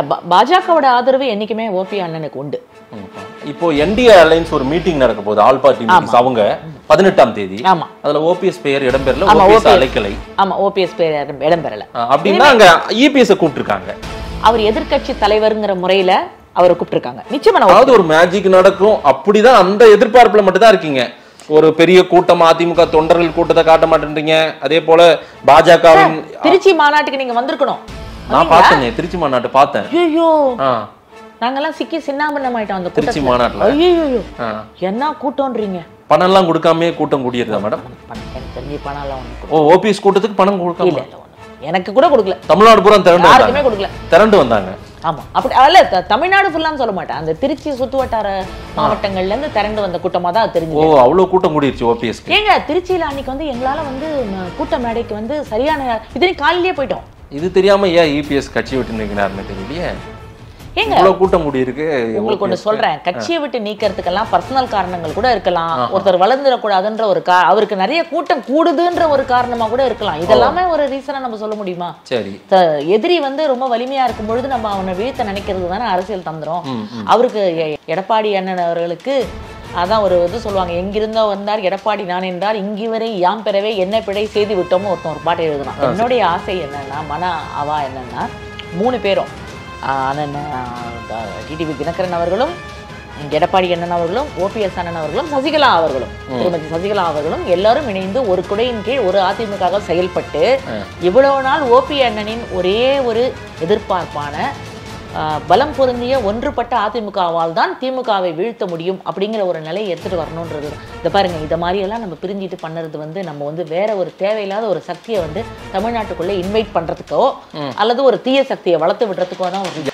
பா- பாஜகவோட ஆதரவு என்னைக்குமே ஓபி அண்ணனுக்கு உண்டு ம். இப்போ என்டிஏ அலைன்ஸ் ஒரு மீட்டிங் நடக்க போகுது ஆல் பார்ட்டி மீட்டிங்ஸ் அவங்க பதினெட்டாம் தேதி ஆமா அதுல ஓபிஎஸ் பெயர் இடம்பெறல ஆமா, ஓபிஎஸ் OPS. அழைக்கலை ஆமா ஓபிஎஸ் பேர் இடம் இடம்பெறல அஹ் அப்படின்னா அங்க இபிஎஸ் கூப்பிட்டுருக்காங்க அவர் எதிர்க்கட்சி தலைவருங்கிற முறையில அவரை கூப்பிட்டிருக்காங்க நிச்சயமா நான் அதாவது ஒரு மேஜிக் நடக்கும் அப்படிதான் அந்த எதிர்பார்ப்புல மட்டும் தான் இருக்கீங்க ஒரு பெரிய கூட்டம் அதிமுக தொண்டர்கள் கூட்டத்தை காட்ட மாட்டேன்றீங்க அதே போல பாஜகவின் திருச்சி மாநாட்டுக்கு நீங்க வந்திருக்கணும் நான் பார்த்தேங்க திருச்சி மாநாட்டு பார்த்தேன் ஐயோ ஆ, நாங்கெல்லாம் சிக்கி சின்னாபண்ணம் ஆயிட்டோம் அந்த திருச்சி கூட்டத்துல மாநாட்டுல ஐயோ ஆ. என்ன கூட்டம்ன்றீங்க பணம் எல்லாம் கொடுக்காமயே கூட்டம் கூடியிருதா மேடம் பணம் எனக்கு தெரிஞ்சு பணம் எல்லாம் ஒண்ணு ஓ ஓபிஎஸ் கூட்டத்துக்கு பணம் கொடுக்காம இல்ல இல்ல ஒண்ணு எனக்கு கூட கொடுக்கல தமிழ்நாடு பூரா திரண்டு யாருக்குமே வந்தாங்க கொடுக்கல திரண்டு வந்தாங்க ஆமா அப்படி அல்ல த- தமிழ்நாடு ஃபுல்லான்னு சொல்ல மாட்டேன் அந்த திருச்சி சுத்துவட்டார மாவட்டங்கள்ல இருந்து திரண்டு வந்த கூட்டமா தான் அது ஓ தெரிஞ்சு அவ்வளவு கூட்டம் கூடிருச்சு ஓபிஎஸ்க்கு ஏங்க திருச்சியில அன்னைக்கு வந்து எங்களால வந்து ம, கூட்ட மேடைக்கு வந்து சரியான இதனை காலையிலேயே போயிட்டோம் இது தெரியாம ஏன் இபிஎஸ் கட்சி விட்டு நிற்கிறாருன்னு தெரியலையே ஏங்க இவ்வளவு கூட்டம் கூடி இருக்கு உங்களுக்கு ஒண்ணு சொல்றேன் கட்சியை விட்டு நீக்கிறதுக்கெல்லாம் பர்சனல் காரணங்கள் கூட இருக்கலாம் ஒருத்தர் வளர்ந்துடக்கூடாதுன்ற ஒரு கா அவருக்கு நிறைய கூட்டம் கூடுதுன்ற ஒரு காரணமா கூட இருக்கலாம் இதெல்லாமே ஒரு ரீசனா நம்ம சொல்ல முடியுமா சரி த- எதிரி வந்து ரொம்ப வலிமையா இருக்கும் பொழுது நம்ம அவனை வீழ்த்த நினைக்கிறது தானே அரசியல் தந்திரம் ம், ம். அவருக்கு எ- எடப்பாடி அண்ணன் அவர்களுக்கு அதான் ஒரு இது சொல்லுவாங்க எங்கிருந்தோ வந்தார் எடப்பாடி நான் என்றார் இங்கு வரை யாம் பெறவே என்ன பிழை செய்து விட்டோமோ ஒருத்தன் ஒரு பாட்டு எழுதுனான் என்னுடைய ஆசை என்னன்னா மன அவா என்னன்னா மூணு பேரும் ஆஹ் அண்ணன் டிடிவி தினகரன் அவர்களும் எடப்பாடி அண்ணன் அவர்களும் ஓபிஎஸ் அண்ணன் அவர்களும் சசிகலா அவர்களும் திருமதி சசிகலா அவர்களும் எல்லாரும் இணைந்து ஒரு குடையின் கீழ் ஒரு அதிமுக செயல்பட்டு இவ்வளவு நாள் ஓபி அண்ணனின் ஒரே ஒரு எதிர்பார்ப்பான ஆஹ், பலம் பொருந்திய ஒன்றுபட்ட அதிமுகவால் தான் திமுகவை வீழ்த்த முடியும் அப்படிங்கிற ஒரு நிலையை எடுத்துட்டு வரணுன்றது இந்த பாருங்க இதை மாதிரியெல்லாம் நம்ம பிரிஞ்சிட்டு பண்ணுறது வந்து நம்ம வந்து வேற ஒரு தேவையில்லாத ஒரு சக்தியை வந்து தமிழ்நாட்டுக்குள்ள இன்வைட் பண்றதுக்கோ அல்லது ஒரு தீய சக்தியை வளர்த்து விடுறதுக்கோ தான் ஒரு